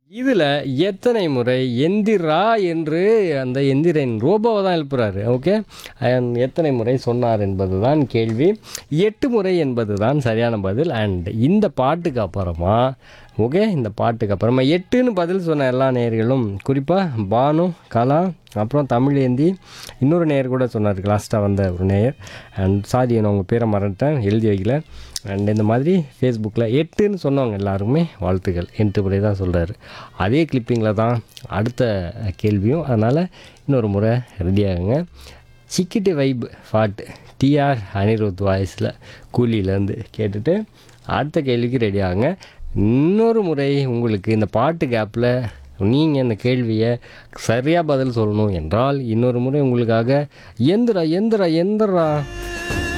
இதில் எத்தனை முறை எந்திரா என்று அந்த எந்திரன் ரோபோவை தான் எழுப்புறாரு ஓகே அண்ட் எத்தனை முறை சொன்னார் என்பது தான் கேள்வி எட்டு முறை என்பது தான் சரியான பதில் அண்ட் இந்த பாட்டுக்கு அப்புறமா ஓகே இந்த பாட்டுக்கு அப்புறமா எட்டுன்னு பதில் சொன்ன எல்லா நேயர்களும் குறிப்பாக பானு கலா அப்புறம் தமிழேந்தி இன்னொரு நேயர் கூட சொன்னார் லாஸ்ட்டாக வந்த ஒரு நேயர் அண்ட் சாரி நான் உங்கள் பேரை மறந்துட்டேன் எழுதி வைக்கல அண்ட் இந்த மாதிரி ஃபேஸ்புக்கில் எட்டுன்னு சொன்னவங்க எல்லாருக்குமே வாழ்த்துக்கள் எட்டு முறை தான் சொல்கிறாரு அதே கிளிப்பிங்கில் தான் அடுத்த கேள்வியும் அதனால் இன்னொரு முறை ரெடி ஆகுங்க சிக்கிட்டு வைப் பாட்டு டிஆர் அனிருத் வாய்ஸில் கூலியிலேருந்து கேட்டுட்டு அடுத்த கேள்விக்கு ரெடி ஆகுங்க இன்னொரு முறை உங்களுக்கு இந்த பாட்டு கேப்பில் நீங்கள் இந்த கேள்வியை சரியாக பதில் சொல்லணும் என்றால் இன்னொரு முறை உங்களுக்காக எந்திரா எந்திரா எந்திரா